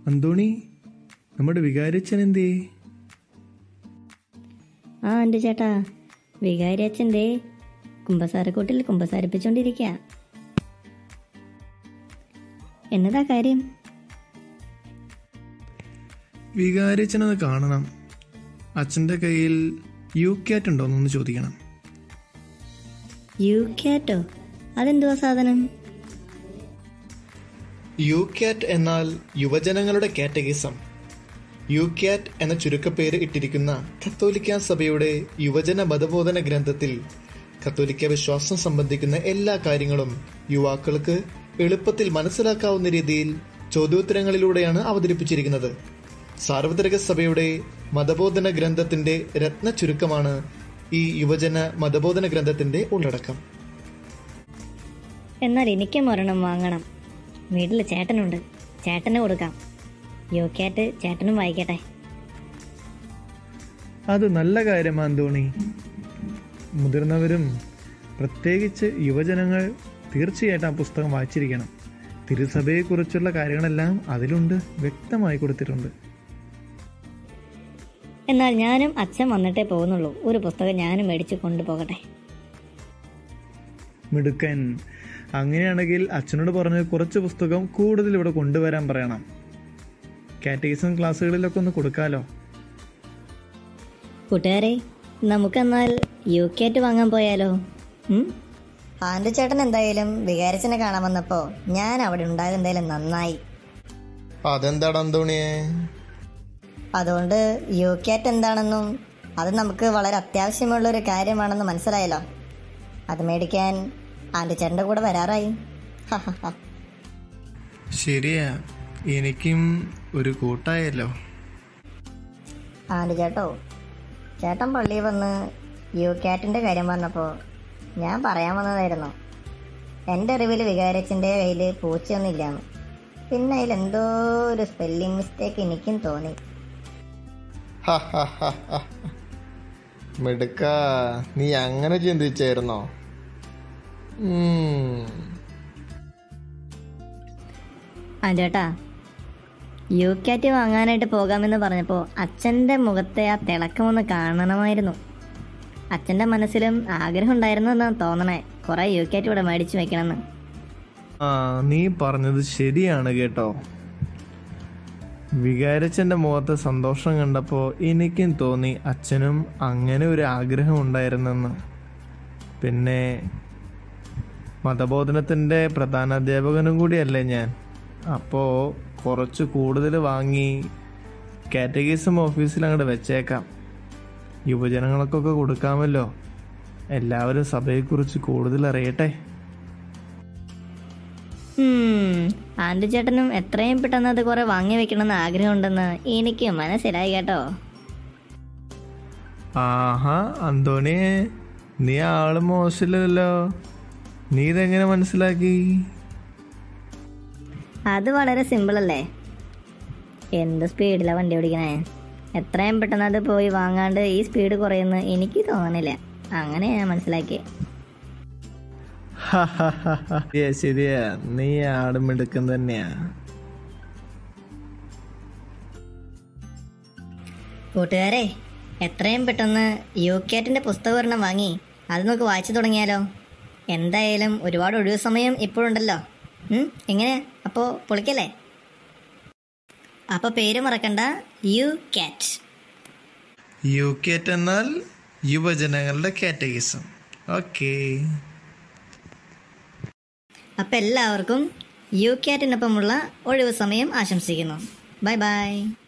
അന്തോണി നമ്മുടെ വികാരിച്ചൻ എന്തേ ആ എൻ്റെ ചേട്ടാ വികാരി അച്ഛൻ്റെ കുമ്പസാരക്കൂട്ടിൽ കുമ്പസാരിപ്പിച്ചോണ്ടിരിക്കുക എന്നതാ കാര്യം വികാരിച്ചനത് കാണണം അച്ഛൻ്റെ കയ്യിൽ യു ക്യാറ്റ് ഉണ്ടോന്നൊന്ന് ചോദിക്കണം യു ക്യാറ്റോ അതെന്തുവാ സാധനം യു ക്യാറ്റ് എന്നാൽ യുവജനങ്ങളുടെ കാറ്റഗിസം യു ക്യാറ്റ് എന്ന ചുരുക്കപ്പേര് ഇട്ടിരിക്കുന്ന കത്തോലിക്ക സഭയുടെ യുവജന മതബോധന ഗ്രന്ഥത്തിൽ കത്തോലിക്ക വിശ്വാസം സംബന്ധിക്കുന്ന എല്ലാ കാര്യങ്ങളും യുവാക്കൾക്ക് എളുപ്പത്തിൽ മനസ്സിലാക്കാവുന്ന രീതിയിൽ ചോദ്യോത്തരങ്ങളിലൂടെയാണ് അവതരിപ്പിച്ചിരിക്കുന്നത് സാർവത്രിക സഭയുടെ മതബോധന ഗ്രന്ഥത്തിന്റെ രത്ന ചുരുക്കമാണ് ഈ യുവജന മതബോധന ഗ്രന്ഥത്തിന്റെ ഉള്ളടക്കം എന്നാൽ എനിക്കും ഒരെണ്ണം വാങ്ങണം വീട്ടിൽ ചേട്ടനുണ്ട് ചേട്ടന് കൊടുക്കാം യു ക്യാറ്റ് ചേട്ടനും വായിക്കട്ടെ അത് നല്ല കാര്യമാണ് ധോണി മുതിർന്നവരും പ്രത്യേകിച്ച് യുവജനങ്ങൾ തീർച്ചയായിട്ടും ആ പുസ്തകം വായിച്ചിരിക്കണം തിരുസഭയെക്കുറിച്ചുള്ള കാര്യങ്ങളെല്ലാം അതിലുണ്ട് വ്യക്തമായി കൊടുത്തിട്ടുണ്ട് എന്നാൽ ഞാനും അച്ഛൻ വന്നിട്ടേ പോകുന്നുള്ളൂ ഒരു പുസ്തകം ഞാനും മേടിച്ച് കൊണ്ടുപോകട്ടെ മിടുക്കൻ അങ്ങനെയാണെങ്കിൽ അച്ഛനോട് പറഞ്ഞ് കുറച്ച് പുസ്തകം കൂടുതൽ ഇവിടെ കൊണ്ടുവരാൻ പറയണം കാറ്റഗിസം ക്ലാസ്സുകളിലൊക്കെ ഒന്ന് കൊടുക്കാലോ കൂട്ടുകാരെ നമുക്കെന്നാൽ യു ക്യാറ്റ് വാങ്ങാൻ പോയാലോ ഉം? ആൻഡു ചേട്ടൻ എന്തായാലും വികാരിച്ചനെ കാണാൻ വന്നപ്പോ ഞാൻ അവിടെ ഉണ്ടായത് എന്തായാലും നന്നായി അതെന്താടാ അന്തോണിയെ അതുകൊണ്ട് യു ക്യാറ്റ് എന്താണെന്നും അത് നമുക്ക് വളരെ അത്യാവശ്യമുള്ള ഒരു കാര്യമാണെന്ന് മനസ്സിലായല്ലോ അത് മേടിക്കാൻ ആൻഡു ചേട്ടൻ്റെ കൂടെ വരാറായി ശരിയാ എനിക്കും ഒരു കൂട്ടായല്ലോ ആൻഡു ചേട്ടോ ചേട്ടൻ പള്ളിയിൽ വന്ന് യു ക്യാറ്റിൻ്റെ കാര്യം പറഞ്ഞപ്പോൾ ഞാൻ പറയാൻ വന്നതായിരുന്നു എൻ്റെ അറിവിൽ വികാരച്ചൻ്റെ കയ്യിൽ പൂച്ചയൊന്നുമില്ലാന്ന് പിന്നെ അതിൽ എന്തോ ഒരു സ്പെല്ലിംഗ് മിസ്റ്റേക്ക് എനിക്കും തോന്നി മിടുക്ക നീ അങ്ങനെ ചിന്തിച്ചായിരുന്നോ ആ ചേട്ടാ യു ക്യാറ്റ് വാങ്ങാനായിട്ട് പോകാമെന്ന് പറഞ്ഞപ്പോൾ അച്ഛൻ്റെ മുഖത്തെ ആ തിളക്കമൊന്ന് കാണണമായിരുന്നു അച്ഛൻ്റെ മനസ്സിലും ആഗ്രഹം ഉണ്ടായിരുന്നു എന്നാണ് തോന്നണേ കുറേ യു ക്യാറ്റ് ഇവിടെ മേടിച്ചു വെക്കണമെന്ന് ആ നീ പറഞ്ഞത് ശരിയാണ് കേട്ടോ വികാരച്ചന്റെ മുഖത്തെ സന്തോഷം കണ്ടപ്പോൾ എനിക്കും തോന്നി അച്ഛനും അങ്ങനെ ഒരു ആഗ്രഹം ഉണ്ടായിരുന്നെന്ന് പിന്നെ മതബോധനത്തിൻ്റെ പ്രധാന അധ്യാപകനും കൂടിയല്ലേ ഞാൻ അപ്പോൾ കുറച്ച് കൂടുതൽ വാങ്ങി കാറ്റഗീസം ഓഫീസിൽ അങ്ങോട്ട് വെച്ചേക്കാം യുവജനങ്ങൾക്കൊക്കെ കൊടുക്കാമല്ലോ എല്ലാവരും സഭയെക്കുറിച്ച് കൂടുതൽ അറിയട്ടെ ഉം, ആൻഡി ചേട്ടനും എത്രയും പെട്ടെന്ന് അത് കുറെ വാങ്ങി വെക്കണമെന്ന് ആഗ്രഹമുണ്ടെന്ന് എനിക്ക് മനസ്സിലായി കേട്ടോ ആഹാ അന്തോണിയെ നീ ആള് മോശമില്ലല്ലോ നീ ഇതെങ്ങനെ മനസ്സിലാക്കി അത് വളരെ സിമ്പിൾ അല്ലേ എന്ത് സ്പീഡിലാണ് വണ്ടി ഓടിക്കണേ എത്രയും പെട്ടെന്ന് അത് പോയി വാങ്ങാണ്ട് ഈ സ്പീഡ് കുറയുന്നു എനിക്ക് തോന്നണില്ല അങ്ങനെ ഞാൻ മനസ്സിലാക്കി ശരിയാ ശരിയാ നീ ആടും എടുക്കും തന്നെയാ കൂട്ടുകാരെ എത്രയും പെട്ടെന്ന് യു കാറ്റിന്റെ പുസ്തകം ഒരെണ്ണം വാങ്ങി അത് നമുക്ക് വായിച്ചു തുടങ്ങിയാലോ എന്തായാലും ഒരുപാട് ഒഴിവു സമയം ഇപ്പോഴുണ്ടല്ലോ ഉം, എങ്ങനെ അപ്പോൾ പൊളിക്കല്ലേ അപ്പോൾ പേര് മറക്കണ്ട യു കാറ്റ് യു കേറ്റ് എന്നാൽ യുവജനങ്ങളുടെ കാറ്റഗിസം ഓക്കേ അപ്പം എല്ലാവർക്കും യു കാറ്റിനൊപ്പമുള്ള ഒഴിവു സമയം ആശംസിക്കുന്നു ബൈ ബൈ